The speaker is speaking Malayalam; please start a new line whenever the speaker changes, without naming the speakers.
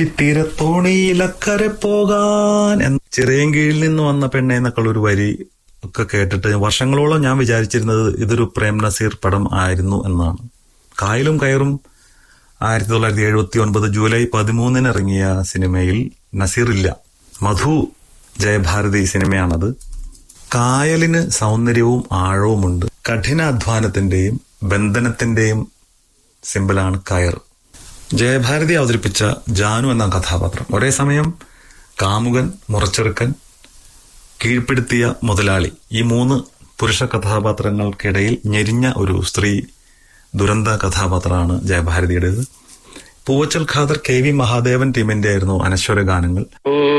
കൊച്ചിത്തീരത്തോണിയിലക്കരെ പോകാൻ എന്ന ചിറയൻകീഴിൽ നിന്ന് വന്ന പെണ്ണെ എന്നൊക്കെയുള്ള ഒരു വരി ഒക്കെ കേട്ടിട്ട് വർഷങ്ങളോളം ഞാൻ വിചാരിച്ചിരുന്നത് ഇതൊരു പ്രേം നസീർ പടം ആയിരുന്നു എന്നാണ് കായലും കയറും ആയിരത്തി തൊള്ളായിരത്തി എഴുപത്തി ഒൻപത് ജൂലൈ പതിമൂന്നിന് ഇറങ്ങിയ സിനിമയിൽ നസീർ ഇല്ല മധു ജയഭാരതി സിനിമയാണത് കായലിന് സൗന്ദര്യവും ആഴവുമുണ്ട് കഠിനാധ്വാനത്തിന്റെയും ബന്ധനത്തിന്റെയും സിമ്പിളാണ് കയർ ജയഭാരതി അവതരിപ്പിച്ച ജാനു എന്ന കഥാപാത്രം ഒരേ സമയം കാമുകൻ മുറച്ചെറുക്കൻ കീഴ്പ്പെടുത്തിയ മുതലാളി ഈ മൂന്ന് പുരുഷ കഥാപാത്രങ്ങൾക്കിടയിൽ ഞെരിഞ്ഞ ഒരു സ്ത്രീ ദുരന്ത കഥാപാത്രമാണ് ജയഭാരതിയുടേത് പൂവച്ചൽ ഖാദർ കെ വി മഹാദേവൻ ടീമിന്റെ ആയിരുന്നു അനശ്വര ഗാനങ്ങൾ
ഓ